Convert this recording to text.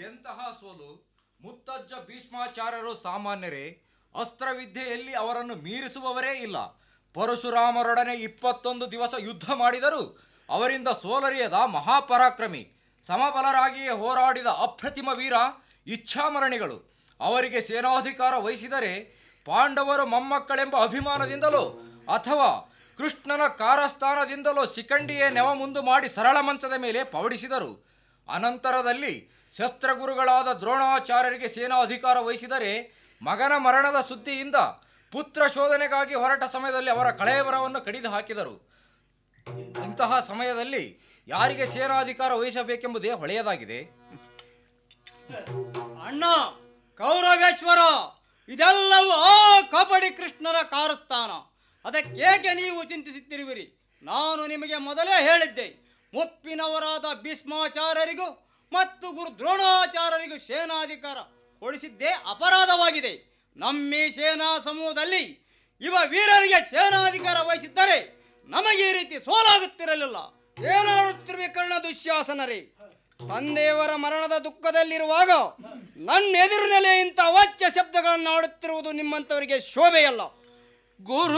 ಎಂತಹ ಸೋಲು ಮುತ್ತಜ್ಜ ಭೀಷ್ಮಾಚಾರ್ಯರು ಸಾಮಾನ್ಯರೇ ಅಸ್ತ್ರವಿದ್ಯೆಯಲ್ಲಿ ಅವರನ್ನು ಮೀರಿಸುವವರೇ ಇಲ್ಲ ಪರಶುರಾಮರೊಡನೆ ಇಪ್ಪತ್ತೊಂದು ದಿವಸ ಯುದ್ಧ ಮಾಡಿದರೂ ಅವರಿಂದ ಸೋಲರಿಯದ ಮಹಾಪರಾಕ್ರಮಿ ಸಮಬಲರಾಗಿಯೇ ಹೋರಾಡಿದ ಅಪ್ರತಿಮ ವೀರ ಇಚ್ಛಾಮರಣಿಗಳು ಅವರಿಗೆ ಸೇನಾಧಿಕಾರ ವಹಿಸಿದರೆ ಪಾಂಡವರು ಮೊಮ್ಮಕ್ಕಳೆಂಬ ಅಭಿಮಾನದಿಂದಲೋ ಅಥವಾ ಕೃಷ್ಣನ ಕಾರಸ್ಥಾನದಿಂದಲೋ ಶಿಖಂಡಿಯೇ ನೆವ ಮುಂದು ಮಾಡಿ ಸರಳ ಮಂಚದ ಮೇಲೆ ಪವಡಿಸಿದರು ಅನಂತರದಲ್ಲಿ ಶಸ್ತ್ರಗುರುಗಳಾದ ದ್ರೋಣಾಚಾರ್ಯರಿಗೆ ಸೇನಾ ಅಧಿಕಾರ ವಹಿಸಿದರೆ ಮಗನ ಮರಣದ ಸುದ್ದಿಯಿಂದ ಪುತ್ರ ಶೋಧನೆಗಾಗಿ ಹೊರಟ ಸಮಯದಲ್ಲಿ ಅವರ ಕಳೆಯವರವನ್ನು ಕಡಿದು ಹಾಕಿದರು ಇಂತಹ ಸಮಯದಲ್ಲಿ ಯಾರಿಗೆ ಸೇನಾಧಿಕಾರ ವಹಿಸಬೇಕೆಂಬುದೇ ಹೊಳೆಯದಾಗಿದೆ ಅಣ್ಣ ಕೌರವೇಶ್ವರ ಇದೆಲ್ಲವೂ ಆ ಕಬಡ್ಡಿ ಕೃಷ್ಣನ ಕಾರಸ್ಥಾನ ಅದಕ್ಕೇಕೆ ನೀವು ಚಿಂತಿಸುತ್ತಿರುವಿರಿ ನಾನು ನಿಮಗೆ ಮೊದಲೇ ಹೇಳಿದ್ದೆ ಮುಪ್ಪಿನವರಾದ ಭೀಷ್ಮಾಚಾರ್ಯರಿಗೂ ಮತ್ತು ಗುರು ದ್ರೋಣಾಚಾರ್ಯರಿಗೂ ಸೇನಾಧಿಕಾರ ಕೊಡಿಸಿದ್ದೇ ಅಪರಾಧವಾಗಿದೆ ನಮ್ಮಿ ಸೇನಾ ಸಮೂಹದಲ್ಲಿ ಇವ ವೀರರಿಗೆ ಸೇನಾಧಿಕಾರ ವಹಿಸಿದ್ದರೆ ನಮಗೆ ಈ ರೀತಿ ಸೋಲಾಗುತ್ತಿರಲಿಲ್ಲ ಏನಾಡುತ್ತಿರುವೆ ಕರ್ಣ ದುಶ್ಯಾಸನರೇ ತಂದೆಯವರ ಮರಣದ ದುಃಖದಲ್ಲಿರುವಾಗ ನನ್ನ ಎದುರಿನಲ್ಲೇ ಇಂಥ ಅವಾಚ್ಯ ಶಬ್ದಗಳನ್ನು ಆಡುತ್ತಿರುವುದು ನಿಮ್ಮಂಥವರಿಗೆ ಶೋಭೆಯಲ್ಲ ಗುರು